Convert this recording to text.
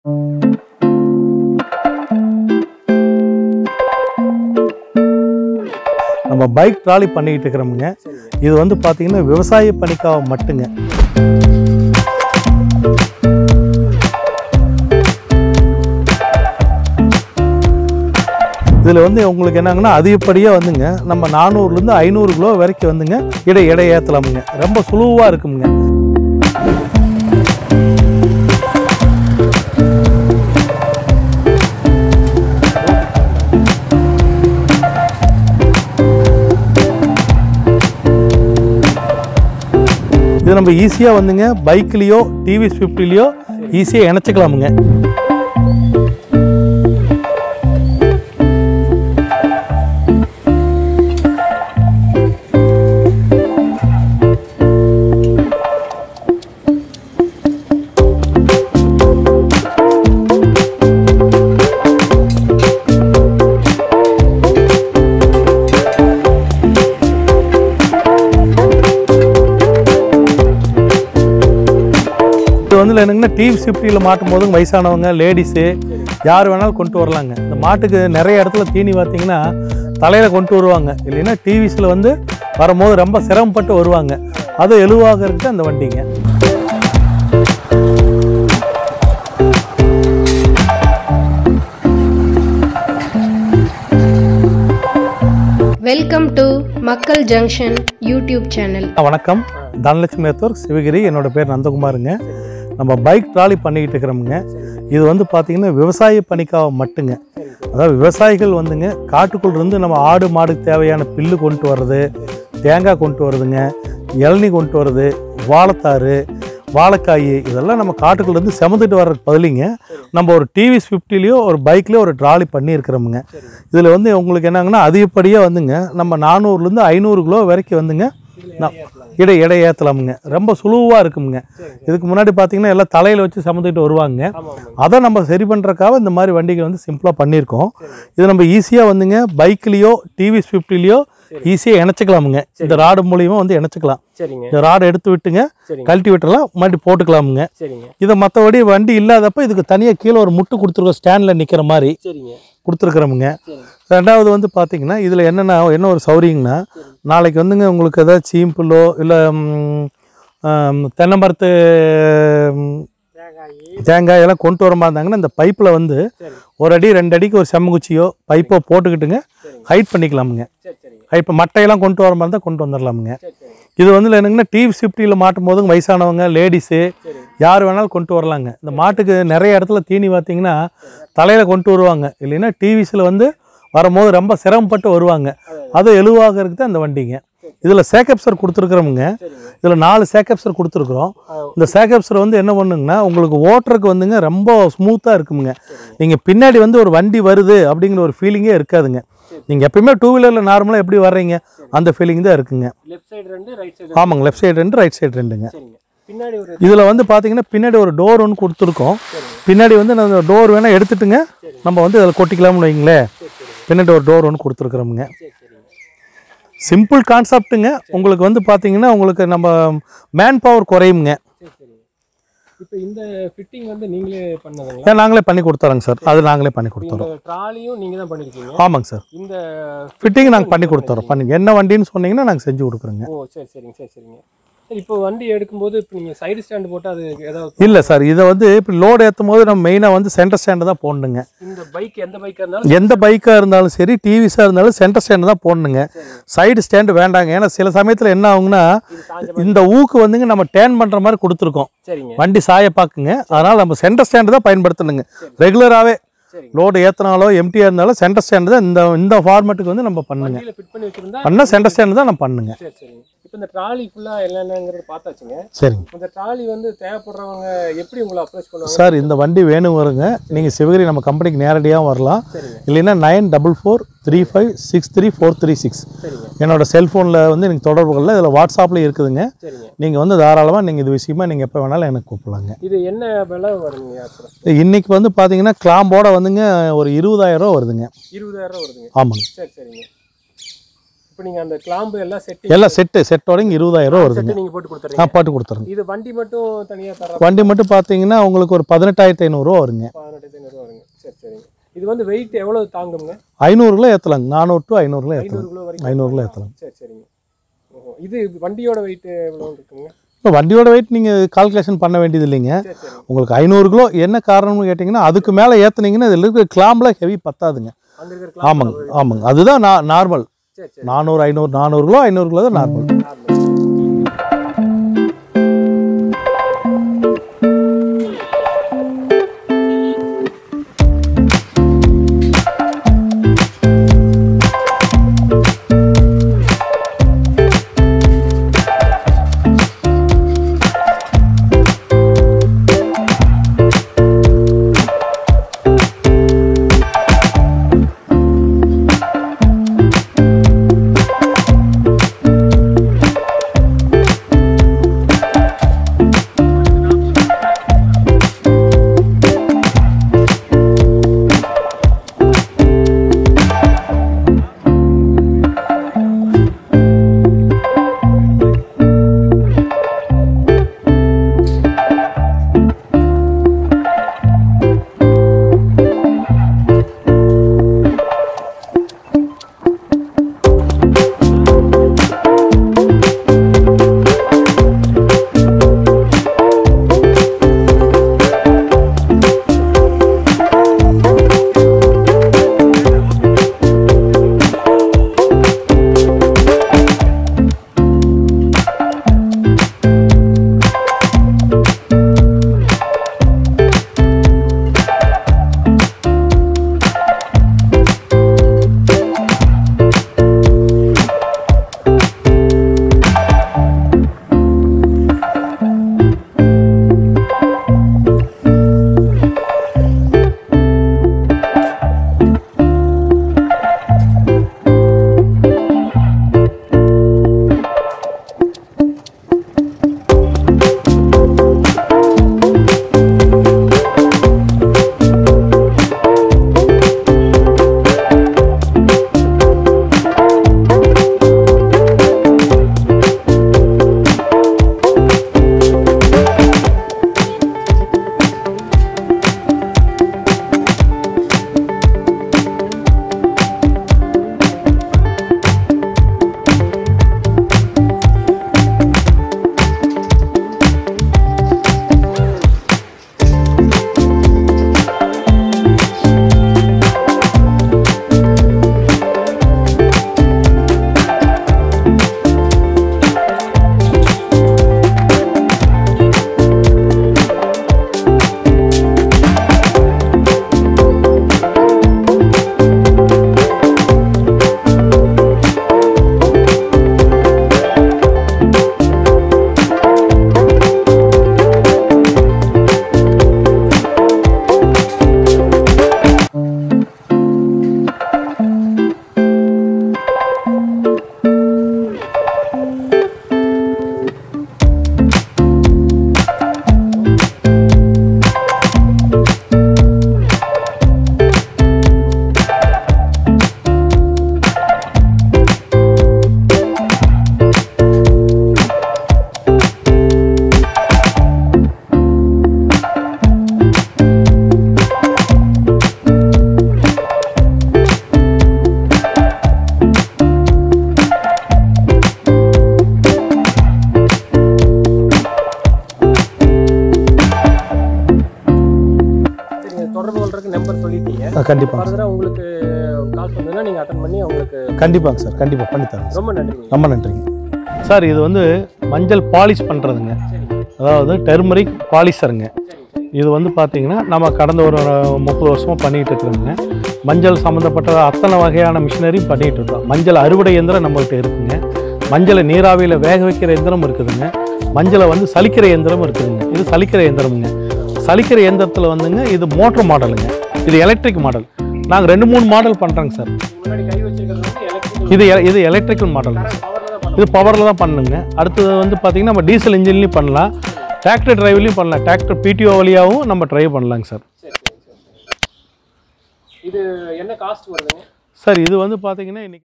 நம்ம bike trolley பண்ணிக்கிட்டு இருக்கிறோமுங்க இது வந்து பார்த்தீங்கன்னா விவசாய பணிக்காக மட்டுங்க இதில் வந்து உங்களுக்கு என்னங்கன்னா அதிகப்படியாக வந்துங்க நம்ம நானூறுலேருந்து ஐநூறு கிலோ வரைக்கும் வந்துங்க இடை எடை ஏற்றலாமுங்க ரொம்ப சுலுவாக இருக்குமுங்க இது நம்ம ஈஸியாக வந்துங்க பைக்லேயோ டிவி ஸ்விஃப்ட்லேயோ ஈஸியாக இணைச்சிக்கலாமுங்க இது வந்து என்னங்கன்னா டிவி ஸ்விஃப்டியில் மாட்டும் போதும் வயசானவங்க லேடிஸு யார் வேணாலும் கொண்டு வரலாங்க இந்த மாட்டுக்கு நிறைய இடத்துல தீனி பார்த்தீங்கன்னா தலையில் கொண்டு வருவாங்க இல்லைன்னா டிவிஸில் வந்து வரும்போது ரொம்ப சிரமப்பட்டு வருவாங்க அது எழுவாகிறதுக்கு அந்த வண்டிங்க welcome to Makkal junction YouTube channel வணக்கம் தனலட்சுமி நெட்வொர்க் சிவகிரி என்னோட பேர் நந்தகுமாருங்க நம்ம பைக் ட்ராலி பண்ணிக்கிட்டு இருக்கிறோமுங்க இது வந்து பார்த்திங்கன்னா விவசாய பணிக்காக மட்டுங்க அதாவது விவசாயிகள் வந்துங்க காட்டுக்குள்ள இருந்து நம்ம ஆடு மாடுக்கு தேவையான பில்லு கொண்டு வர்றது தேங்காய் கொண்டு வருதுங்க இளநீ கொண்டு வருது வாழைத்தாறு வாழைக்காய் இதெல்லாம் நம்ம காட்டுக்குள்ள இருந்து செமந்துட்டு வர்றதுக்கு பதிலிங்க நம்ம ஒரு டிவி ஸ்விஃப்டிலேயோ ஒரு பைக்லேயோ ஒரு ட்ராலி பண்ணியிருக்கிறோமுங்க இதில் வந்து உங்களுக்கு என்னங்கன்னா அதிகப்படியாக வந்துங்க நம்ம நானூறுலேருந்து ஐநூறு கிலோ வரைக்கும் வந்துங்க நான் இடை எடை ஏற்றலாமுங்க ரொம்ப சுலுவாக இருக்குமுங்க இதுக்கு முன்னாடி பார்த்தீங்கன்னா எல்லாம் தலையில் வச்சு சமந்துக்கிட்டு வருவாங்க அதை நம்ம சரி பண்ணுறக்காக இந்த மாதிரி வண்டிகள் வந்து சிம்பிளாக பண்ணியிருக்கோம் இது நம்ம ஈஸியாக வந்துங்க பைக்லேயோ டிவி ஸ்விஃப்ட்லேயோ ஈஸியாக இணைச்சிக்கலாமுங்க இந்த ராடு மூலியமாக வந்து இணைச்சிக்கலாம் சரிங்க இந்த ராடை எடுத்து விட்டுங்க சரிங்க கழட்டி விட்டுறலாம் மறுபடியும் போட்டுக்கலாமுங்க சரிங்க இதை மற்றபடி வண்டி இல்லாதப்ப இதுக்கு தனியாக கீழே ஒரு முட்டு கொடுத்துருக்கோம் ஸ்டாண்டில் நிற்கிற மாதிரி சரிங்க கொடுத்துருக்குறோமுங்க சரிங்க ரெண்டாவது வந்து பார்த்தீங்கன்னா இதில் என்னென்ன என்ன ஒரு சௌரியங்கன்னா நாளைக்கு வந்துங்க உங்களுக்கு ஏதாவது சீம்பிளோ இல்லை தென்னை மரத்து ம், தேங்காய் தேங்காய் எல்லாம் கொண்டு வர மாதிரி இருந்தாங்கன்னா இந்த பைப்பில் வந்து சரி ஒரு அடி ரெண்டு அடிக்கு ஒரு செம்மகுச்சியோ பைப்போ போட்டுக்கிட்டுங்க சரிங்க ஹைட் பண்ணிக்கலாமுங்க சரி சரிங்க இப்போ மட்டையெல்லாம் கொண்டு வர மாதிரி இருந்தால் கொண்டு வந்துடலாமுங்க சரி சரிங்க இது வந்து என்னங்கன்னா டிவி ஸ்விஃப்டியில் மாட்டும் போதும் வயசானவங்க லேடிஸு சரி யார் வேணாலும் கொண்டு வரலாங்க இந்த மாட்டுக்கு நிறைய இடத்துல தீனி பார்த்தீங்கன்னா தலையில் கொண்டு வருவாங்க இல்லைன்னா டிவிஸில் வந்து வரும்போது ரொம்ப சிரமப்பட்டு வருவாங்க அது எழுவாகிறதுக்கு தான் இந்த வண்டிங்க இதில் சேக்கப்சர் கொடுத்துருக்குறோமுங்க சரிங்க இதில் நாலு சேக்கப்சர் கொடுத்துருக்குறோம் ஆ, இந்த சேக்கப்சர் வந்து என்ன பண்ணுங்கன்னா உங்களுக்கு ஓட்டுறதுக்கு வந்துங்க ரொம்ப ஸ்மூத்தாக இருக்குமுங்க நீங்கள் பின்னாடி வந்து ஒரு வண்டி வருது அப்படிங்கிற ஒரு ஃபீலிங்கே இருக்காதுங்க நீங்கள் எப்பயுமே டூ வீலரில் நார்மலாக எப்படி வர்றீங்க அந்த ஃபீலிங் தான் இருக்குங்க லெஃப்ட் சைடு ரெண்டு ரைட் சைடு ஆமாங்க லெஃப்ட் சைடு ரெண்டு ரைட் சைடு ரெண்டுங்க சரிங்க பின்னாடி ஒரு இதில் வந்து பார்த்தீங்கன்னா பின்னாடி ஒரு டோர் ஒன்று கொடுத்துருக்கோம் சரிங்க பின்னாடி வந்து அந்த டோர் வேணால் எடுத்துட்டுங்க சரி. நம்ம வந்து அதில் கொட்டிக்கலாம்னு வைங்களேன் சரி சரிங்க பின்னாடி ஒரு டோர் ஒன்று கொடுத்துருக்குறோமுங்க சரி சரிங்க சிம்பிள் கான்செப்ட்டுங்க உங்களுக்கு வந்து பார்த்தீங்கன்னா உங்களுக்கு நம்ம மேன் பவர் குறையுங்க சரி சரிங்க இப்போ இந்த ஃபிட்டிங் வந்து நீங்களே பண்ணதுங்களா ஏன் நாங்களே பண்ணி கொடுத்துறோங்க சார் அது நாங்களே பண்ணி இந்த கொடுத்துறோம் ட்ராலியும் நீங்க தான் பண்ணிருக்கீங்க ஆமாங்க சார் இந்த ஃபிட்டிங் நாங்கள் பண்ணி கொடுத்துறோம் பண்ணி என்ன வண்டின்னு சொன்னீங்கன்னா நாங்கள் செஞ்சு கொடுக்குறோங்க ஓ சரி சரிங்க சரி சரிங்க சரி இப்போ வண்டி எடுக்கும்போது இப்போ நீங்க சைடு ஸ்டாண்ட் போட்டு அது ஏதாவது இல்லை சார் இதை வந்து இப்போ லோடு ஏற்றும் போது நம்ம மெயினாக வந்து சென்டர் ஸ்டாண்டு தான் போடணுங்க இந்த பைக் எந்த பைக்கா இருந்தாலும் எந்த பைக்காக இருந்தாலும் சரி டிவிஸாக இருந்தாலும் சென்டர் ஸ்டாண்டு தான் போடணுங்க சைடு ஸ்டாண்டு வேண்டாங்க ஏன்னா சில சமயத்தில் என்ன ஆகுங்கன்னா இது சாஞ்ச மாதிரி இந்த ஊக்கு வந்துங்க நம்ம டேர்ன் பண்ணுற மாதிரி கொடுத்துருக்கோம் சரிங்க வண்டி சாய பார்க்குங்க அதனால் நம்ம சென்டர் ஸ்டாண்டு தான் பயன்படுத்தணுங்க ரெகுலராகவே சரிங்க லோடு ஏற்றினாலோ எம்டியாக இருந்தாலும் சென்டர் ஸ்டாண்டு தான் இந்த இந்த ஃபார்மேட்டுக்கு வந்து நம்ம பண்ணுங்க வண்டியில ஃபிட் பண்ணி வச்சிருந்தா பண்ணால் சென்டர் ஸ்டாண்டு தான் நம்ம பண்ணுங்க சரி சரிங்க இப்போ இந்த ட்ராலி ஃபுல்லா என்னென்னங்கிறது பார்த்தாச்சுங்க சரிங்க இந்த ட்ராலி வந்து தேவைப்படுறவங்க எப்படி உங்களை அப்ரோச் பண்ணுவாங்க சார் இந்த வண்டி வேணும் வருங்க நீங்கள் சிவகிரி நம்ம கம்பெனிக்கு நேரடியாகவும் வரலாம் சரிங்க இல்லைன்னா nine double four three five six three four three six சரிங்க என்னோட செல்ஃபோனில் வந்து எனக்கு தொடர்பு கொள்ள இதில் வாட்ஸ்அப்பில் இருக்குதுங்க சரிங்க நீங்கள் வந்து தாராளமாக நீங்கள் இது விஷயமா நீங்கள் எப்போ வேணாலும் எனக்கு கூப்பிடலாங்க இது என்ன விலை வருங்க அப்புறம் இன்னைக்கு வந்து பார்த்தீங்கன்னா கிளாம்போட வந்துங்க ஒரு இருபதாயிரம் ரூபா வருதுங்க இருபதாயிரம் ரூபா வருதுங்க ஆமாங்க சரி சரிங்க இப்போ நீங்கள் அந்த கிளாம்பு எல்லாம் செட்டு எல்லாம் செட்டு செட்டோட இங்கே இருபதாயிரம் ரூபா வருதுங்க செட்டு நீங்கள் போட்டு ஆ கொடுத்துறீங்க பாட்டு கொடுத்துருங்க இது வண்டி மட்டும் தனியாக தர வண்டி மட்டும் பார்த்தீங்கன்னா உங்களுக்கு ஒரு பதினெட்டாயிரத்தி ஐநூறுரூவா வருங்க பதினெட்டு ஐநூறுரூவா வருங்க சரி சரிங்க இது வந்து வெயிட் எவ்வளோ தாங்குங்க ஐநூறுல ஏற்றலாங்க நானூறு டு ஐநூறுல ஏற்றலாம் ஐநூறு கிலோ வரைக்கும் ஐநூறுல ஏற்றலாம் சரி சரிங்க ஓஹோ இது வண்டியோட வெயிட் எவ்வளோ இருக்குங்க இப்போ வண்டியோட வெயிட் நீங்கள் கால்குலேஷன் பண்ண வேண்டியது இல்லைங்க சரி சரிங்க உங்களுக்கு ஐநூறு கிலோ என்ன காரணம்னு கேட்டிங்கன்னா அதுக்கு மேலே ஏற்றுனீங்கன்னா இதில் இருக்கிற கிளாம்பில் ஹெவி பத்தாதுங்க அங்கே இருக்கிற ஆமாங்க ஆமாங்க அதுதான் நான் நார்மல் சரி சரி நானூறு ஐநூறு நானூறு கிலோ ஐநூறு கிலோ தான் நார்மல் நார்மல் சரிங்க தொடர்பு கொள்றதுக்கு நம்பர் சொல்லிட்டீங்க கண்டிப்பாங்க ஃபர்தராக உங்களுக்கு கால் பண்ணதுன்னா நீங்கள் அட்டன் பண்ணி அவங்களுக்கு கண்டிப்பாங்க சார் கண்டிப்பாக பண்ணித்தரேன் சார் ரொம்ப நன்றிங்க ரொம்ப நன்றிங்க சார் இது வந்து மஞ்சள் பாலிஷ் பண்ணுறதுங்க சரிங்க அதாவது டெர்மரிக் பாலிஷருங்க சரிங்க சரிங்க இது வந்து பார்த்தீங்கன்னா நம்ம கடந்த ஒரு முப்பது வருஷமாக பண்ணிகிட்டு இருக்கிறோங்க மஞ்சள் சம்மந்தப்பட்ட அத்தனை வகையான மிஷினரியும் பண்ணிகிட்டு இருக்கோம் மஞ்சள் அறுவடை இயந்திரம் நம்மள்கிட்ட இருக்குங்க மஞ்சளை நீராவியில் வேக வைக்கிற இயந்திரம் இருக்குதுங்க மஞ்சளை வந்து சலிக்கிற இயந்திரம் இருக்குதுங்க இது சலிக்கிற இயந்திரமுங்க சலிக்கிற இயந்திரத்தில் வந்துங்க இது மோட்டர் மாடலுங்க இது எலக்ட்ரிக் மாடல் நாங்கள் ரெண்டு மூணு மாடல் பண்ணுறோங்க சார் முன்னாடி கை வச்சிருக்கிறது வந்து எலக்ட்ரிக்கல் இது எ- இது எலக்ட்ரிக்கல் மாடலுங்க பவரில் தான் பண்ணுறோம் இது பவரில் தான் பண்ணுங்க அடுத்தது வந்து பார்த்திங்கன்னா நம்ம டீசல் இன்ஜின்லையும் பண்ணலாம் டிராக்டர் டிரைவ்லையும் பண்ணலாம் டிராக்டர் பிடிஓ வழியாகவும் நம்ம டிரைவ் பண்ணலாங்க சார் சரி சரி சரி இது என்ன காஸ்ட் வருதுங்க சார் இது வந்து பார்த்தீங்கன்னா இன்னைக்கு